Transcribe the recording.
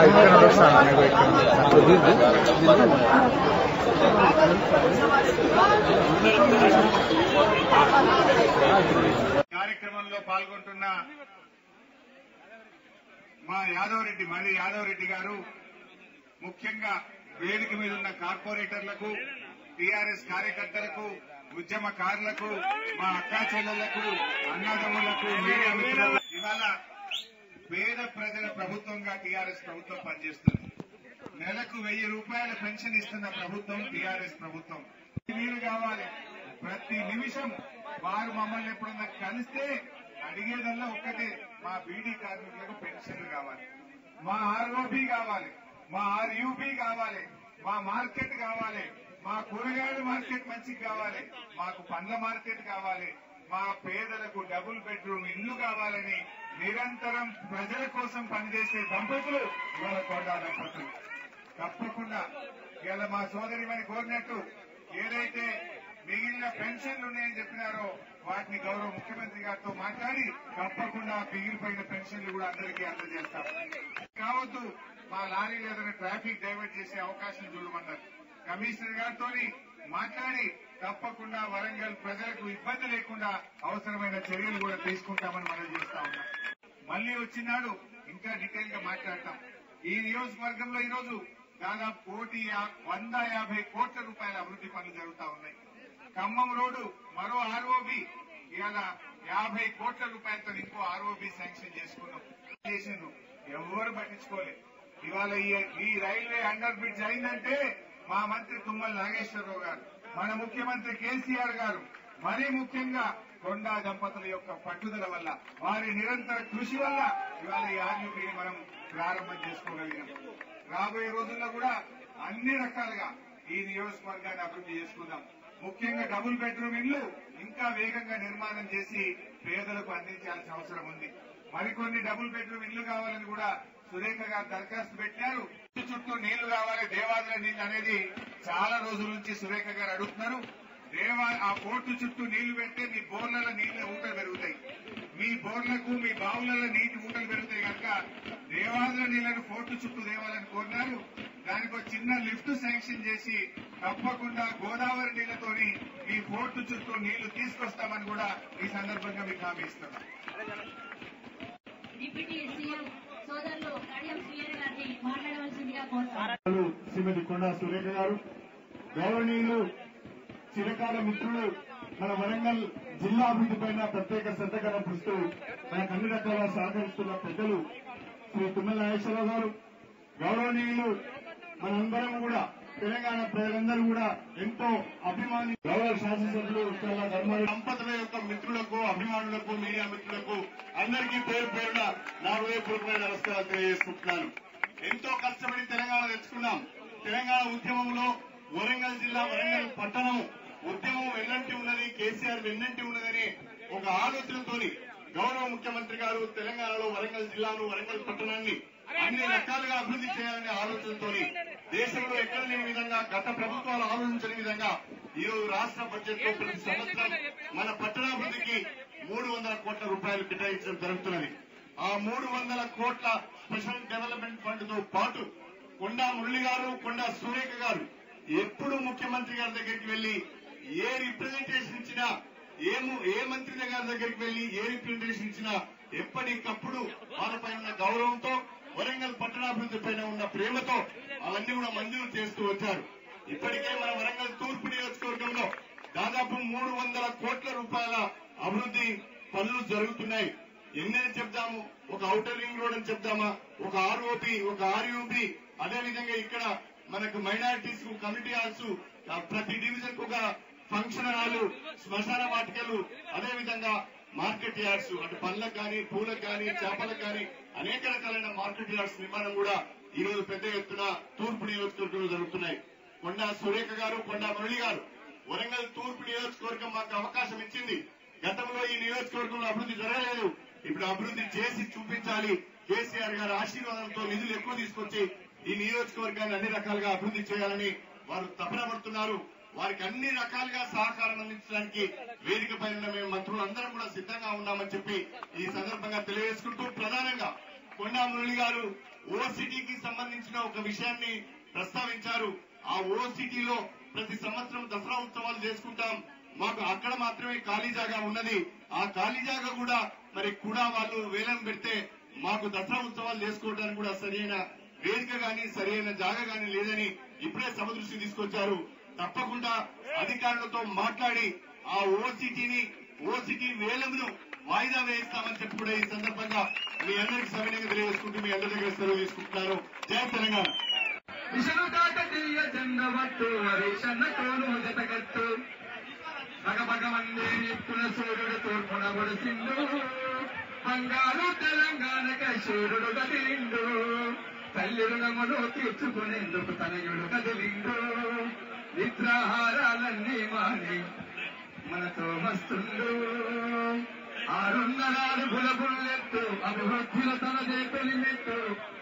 ఇక్కడ వస్తాను కార్యక్రమంలో పాల్గొంటున్న మా యాదవ్ రెడ్డి మల్లి యాదవ్ రెడ్డి గారు ముఖ్యంగా వేదిక మీద ఉన్న కార్పొరేటర్లకు టీఆర్ఎస్ కార్యకర్తలకు ఉద్యమకారులకు మా అక్కా చెల్లెళ్లకు అన్నదమ్ములకు మీడియా మిత్రులకు ఇవాళ పేద ప్రజల ప్రభుత్వంగా టీఆర్ఎస్ ప్రభుత్వం పనిచేస్తుంది నెలకు వెయ్యి రూపాయల పెన్షన్ ఇస్తున్న ప్రభుత్వం టీఆర్ఎస్ ప్రభుత్వం వీలు కావాలి ప్రతి నిమిషం వారు మమ్మల్ని ఎప్పుడన్నా కలిస్తే అడిగేదల్లా ఒక్కటే మా బీడీ కార్మికులకు పెన్షన్లు కావాలి మా ఆర్ఓబి కావాలి మా ఆర్యూబీ కావాలి మా మార్కెట్ కావాలి మా కూరగాయల మార్కెట్ మంచిగా కావాలి మాకు పండ్ల మార్కెట్ కావాలి మా పేదలకు డబుల్ బెడ్రూమ్ ఇల్లు కావాలని నిరంతరం ప్రజల కోసం పనిచేసే దంపతులు ఇవాళ కోటా దంపతులు తప్పకుండా ఇలా మా సోదరి మని కోరినట్టు ఏదైతే మిగిలిన పెన్షన్లు ఉన్నాయని చెప్పినారో వాటిని గౌరవ ముఖ్యమంత్రి గారితో మాట్లాడి తప్పకుండా మిగిలిపోయిన పెన్షన్లు కూడా అందరికీ అందజేస్తాం కావద్దు మా లారీలు ఏదైనా ట్రాఫిక్ డైవర్ట్ చేసే అవకాశం చూడమన్నారు కమిషనర్ గారితో మాట్లాడి తప్పకుండా వరంగల్ ప్రజలకు ఇబ్బంది లేకుండా అవసరమైన చర్యలు కూడా తీసుకుంటామని మనం చేస్తా ఉన్నాం మళ్లీ వచ్చినాడు ఇంకా డీటెయిల్ గా మాట్లాడతాం ఈ నియోజకవర్గంలో ఈరోజు దాదాపు కోటి యా- వంద యాభై కోట్ల రూపాయల అభివృద్ధి పనులు జరుగుతా ఉన్నాయి ఖమ్మం రోడ్డు మరో ఆర్ఓబి ఇవాళ యాభై కోట్ల రూపాయలతో ఇంకో ఆర్ఓబి శాంక్షన్ చేసుకున్నాం చేసిండ్రు ఎవరు పట్టించుకోలేదు ఇవాళ ఈ- ఈ రైల్వే అండర్ బ్రిడ్జ్ అయిందంటే మా మంత్రి తుమ్మల నాగేశ్వరరావు గారు మన ముఖ్యమంత్రి కేసీఆర్ గారు మరీ ముఖ్యంగా కొండా దంపతుల యొక్క పట్టుదల వల్ల వారి నిరంతర కృషి వల్ల ఇవాళ ఈ ఆర్యూపీని మనం ప్రారంభం చేసుకోగలిగాం రాబోయే రోజుల్లో కూడా అన్ని రకాలుగా ఈ నియోజకవర్గాన్ని అభివృద్ధి చేసుకుందాం ముఖ్యంగా డబుల్ బెడ్రూమ్ ఇల్లు ఇంకా వేగంగా నిర్మాణం చేసి పేదలకు అందించాల్సిన అవసరం ఉంది మరికొన్ని డబుల్ బెడ్రూమ్ ఇల్లు కావాలని కూడా సురేఖ గారు దరఖాస్తు పెట్టారు ఇంటి చుట్టూ నీళ్లు కావాలి దేవాదుల నీళ్లు అనేది చాలా రోజుల నుంచి సురేఖ గారు అడుగుతున్నారు దేవా ఆ పోర్టు చుట్టూ నీళ్లు పెడితే మీ బోర్లలో నీళ్ళ ఊటలు పెరుగుతాయి మీ బోర్లకు మీ బావులలో నీటి ఊటలు పెరుగుతాయి కనుక దేవాదుల నీళ్లను పోర్టు చుట్టూ దేవాలని కోరినారు దానికి ఒక చిన్న లిఫ్ట్ శాంక్షన్ చేసి తప్పకుండా గోదావరి నీళ్లతోని మీ పోర్టు చుట్టూ నీళ్లు తీసుకొస్తామని కూడా ఈ సందర్భంగా మీకు హామీ ఇస్తున్నాం డిప్యూటీ సీఎం సోదరులు కడియం శ్రీహరి గారిని మాట్లాడవలసిందిగా కోరుతారు గారు, శ్రీమతి కొండా సురేఖ గారు గౌరవనీయులు చిరకాల మిత్రులు మన వరంగల్ జిల్లా అభివృద్ధి పైన ప్రత్యేక శ్రద్ధ కనపిస్తూ మనకు అన్ని రకాల సహకరిస్తున్న పెద్దలు శ్రీ తుమ్మల నాగేశ్వరరావు గారు గౌరవనీయులు మనందరం కూడా తెలంగాణ ప్రజలందరూ కూడా ఎంతో అభిమాని గౌరవ శాసనసభ్యులు చాలా ధర్మాలు సంపదల యొక్క మిత్రులకు అభిమానులకు మీడియా మిత్రులకు అందరికీ పేరు పేరున నా హృదయపూర్వకమైన నమస్కారాలు తెలియజేసుకుంటున్నాను ఎంతో కష్టపడి తెలంగాణ తెచ్చుకున్నాం తెలంగాణ ఉద్యమంలో వరంగల్ జిల్లా వరంగల్ పట్టణం ఉద్యమం వెన్నంటి ఉన్నది కేసీఆర్ వెన్నంటి ఉన్నదని ఒక ఆలోచనతోని గౌరవ ముఖ్యమంత్రి గారు తెలంగాణలో వరంగల్ జిల్లాను వరంగల్ పట్టణాన్ని అన్ని రకాలుగా అభివృద్ధి చేయాలనే ఆలోచనతోని దేశంలో ఎక్కడ లేని విధంగా గత ప్రభుత్వాలు ఆలోచించని విధంగా ఈ రోజు రాష్ట్ర బడ్జెట్ లో ప్రతి సంవత్సరం మన పట్టణాభివృద్ధికి మూడు వందల కోట్ల రూపాయలు కేటాయించడం జరుగుతున్నది ఆ మూడు వందల కోట్ల స్పెషల్ డెవలప్మెంట్ ఫండ్ తో పాటు కొండా మురళి గారు కొండా సురేఖ గారు ఎప్పుడు ముఖ్యమంత్రి గారి దగ్గరికి వెళ్లి ఏ రిప్రజెంటేషన్ ఇచ్చినా ఏ ము- ఏ మంత్రి గారి దగ్గరికి వెళ్లి ఏ రిప్రజెంటేషన్ ఇచ్చినా ఎప్పటికప్పుడు వాళ్ళపై ఉన్న గౌరవంతో వరంగల్ పట్టణాభివృద్ధి పైన ఉన్న ప్రేమతో అవన్నీ కూడా మంజూరు చేస్తూ వచ్చారు ఇప్పటికే మన వరంగల్ తూర్పు నియోజకవర్గంలో దాదాపు మూడు వందల కోట్ల రూపాయల అభివృద్ధి పనులు జరుగుతున్నాయి ఎన్నని చెప్తాము ఒక ఔటర్ రింగ్ రోడ్ అని చెప్తామా ఒక ఆర్ఓపి ఒక ఆర్యూపి అదేవిధంగా ఇక్కడ మనకు మైనారిటీస్ కు కమిటీ హాల్స్ ఆ, ప్రతి డివిజన్ కు ఒక ఫంక్షన్ హాలు శ్మశాన వాటికలు అదేవిధంగా మార్కెట్ యార్డ్స్ అటు పళ్ళకు కానీ పూలకు కానీ చేపలకు కానీ అనేక రకాలైన మార్కెట్ యార్డ్స్ నిర్మాణం కూడా ఈ రోజు పెద్ద ఎత్తున తూర్పు నియోజకవర్గంలో జరుగుతున్నాయి కొండా సురేఖ గారు కొండా మురళి గారు వరంగల్ తూర్పు నియోజకవర్గం మాకు అవకాశం ఇచ్చింది గతంలో ఈ నియోజకవర్గంలో అభివృద్ధి జరగలేదు ఇప్పుడు అభివృద్ధి చేసి చూపించాలి కేసీఆర్ గారి ఆశీర్వాదంతో నిధులు ఎక్కువ తీసుకొచ్చి ఈ నియోజకవర్గాన్ని అన్ని రకాలుగా అభివృద్ధి చేయాలని వారు తపన పడుతున్నారు వారికి అన్ని రకాలుగా సహకారం అందించడానికి వేదిక పైన మేము మంత్రులందరం కూడా సిద్ధంగా ఉన్నామని చెప్పి ఈ సందర్భంగా తెలియజేసుకుంటూ ప్రధానంగా కొండా మురళి గారు ఓసిటీకి సంబంధించిన ఒక విషయాన్ని ప్రస్తావించారు ఆ ఓసిటీలో ప్రతి సంవత్సరం దసరా ఉత్సవాలు చేసుకుంటాం మాకు అక్కడ మాత్రమే ఖాళీ జాగా ఉన్నది ఆ ఖాళీ జాగా కూడా మరి కూడా వాళ్ళు వేలం పెడితే మాకు దసరా ఉత్సవాలు చేసుకోవడానికి కూడా సరైన వేదిక గాని సరైన జాగా గాని లేదని ఇప్పుడే సభ దృష్టి తీసుకొచ్చారు తప్పకుండా అధికారులతో మాట్లాడి ఆ ఓసిటీని ఓసిటీ వేలంను వాయిదా వేయిస్తామని చెప్పి కూడా ఈ సందర్భంగా మీ అందరికి సవినయంగా తెలియజేసుకుంటూ మీ అందరి దగ్గర సెలవు తీసుకుంటున్నారు జయ తెలంగాణ విషను కాకతీయ చెందవట్టు హరిశన్న తోను జతగట్టు భగభగమందే నిప్పుల సూర్యుడు తూర్పున ఒడిసిండు బంగారు తెలంగాణక సూర్యుడు కదిలిండు తల్లి రుణములు తీర్చుకునేందుకు తనయుడు కదిలిండు నిద్రాహారాలన్నీ మాని మనతో వస్తుండు ఆరున్నర అడుగుల బుల్లెట్టు అభివృద్ధిలో తనదే తొలిమెట్టు